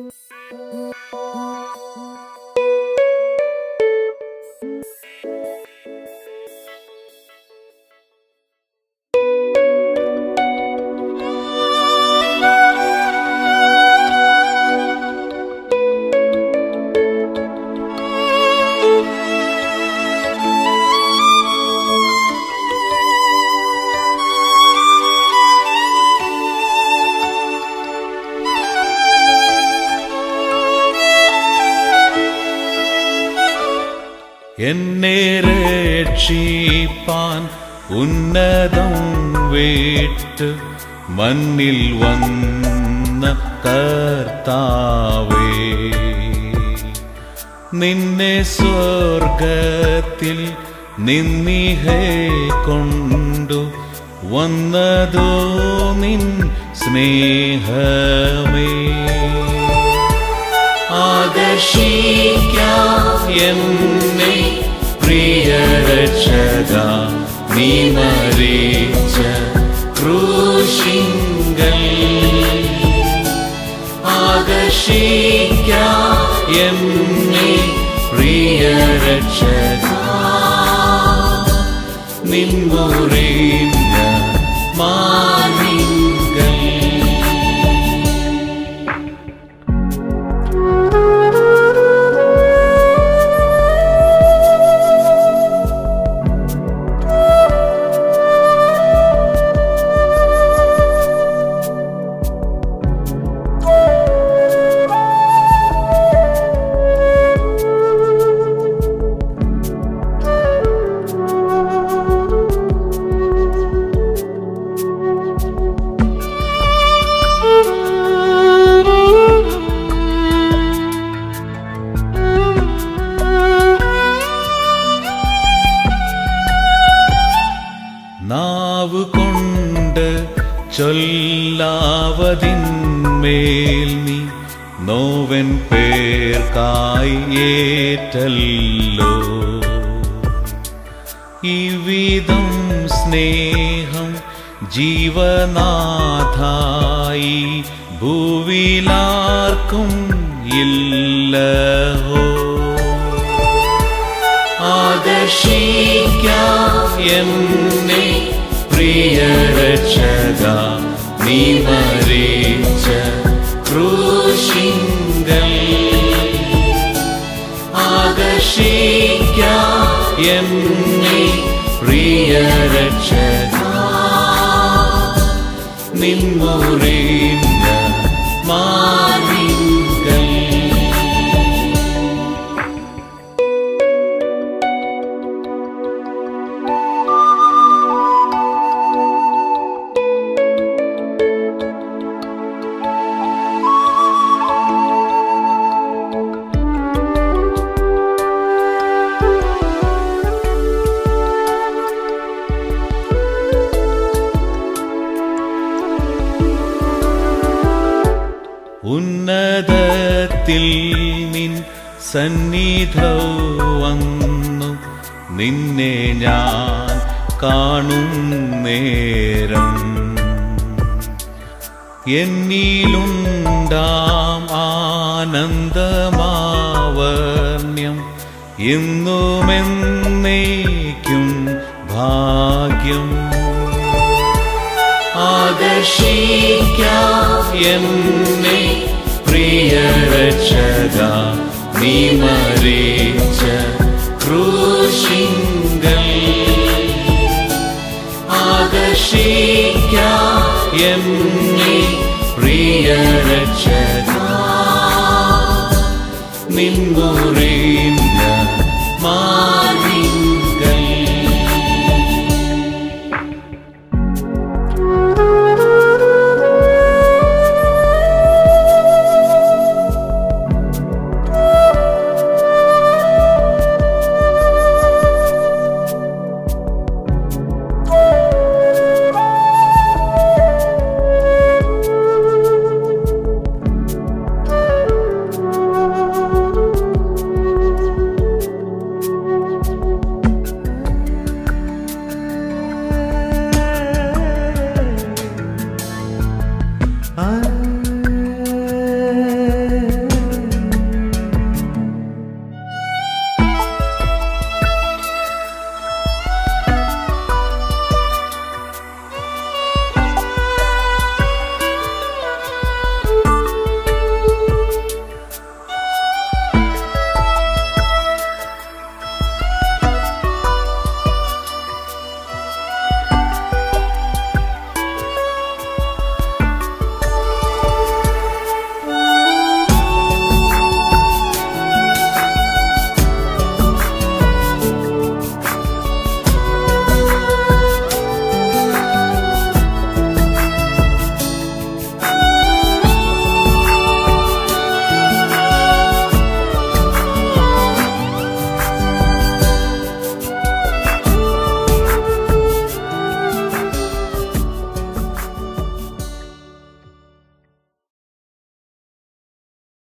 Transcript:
എന്നെ രക്ഷിപ്പാൻ ഉന്നതം വിട്ട് മണ്ണിൽ വന്ന കർത്താവേ നിന്നെ സ്വർഗത്തിൽ നിന്നിഹേ കൊണ്ടു വന്നതോ നിൻ സ്നേഹമേ ആകർഷിക്കാം എന്നെ പ്രിയരക്ഷക നീ മരിച്ച ക്രൂശിങ്കൽ ആകർഷിക്കാം എന്നെ പ്രിയരക്ഷക നിൻമുറിഞ്ഞ മാനിങ്കൽ നാവ് കൊണ്ട് ചൊല്ലാവതിന്മേൽ നീ നോവൻ പേർക്കായി ഏറ്റല്ലോ ഇവിധം സ്നേഹം ജീവനാഥായി ഭൂവിലാർക്കും ഇല്ലഹോ ആകർഷിക്കാം എന്നെ പ്രിയരക്ഷക നീ മരിച്ച ക്രൂശിങ്കൽ ആകർഷിക്കാം എന്നെ പ്രിയരക്ഷക നിൻമുറിഞ്ഞ മാനിങ്കൽ ഉന്നതത്തിൽ നിൻ സന്നിധൗ വന്നു നിന്നെ ഞാൻ കാണും നേരം എന്നിലുണ്ടാം ആനന്ദമാവർണ്യം ഇന്നുമെന്നേക്കും ഭാഗ്യം ആകർഷിക്കാം എന്നെ പ്രിയരക്ഷക നീ മരിച്ച ക്രൂശിങ്കൽ ആകർഷിക്കാം എന്നെ പ്രിയരക്ഷക നിൻമുറിഞ്ഞ മാനി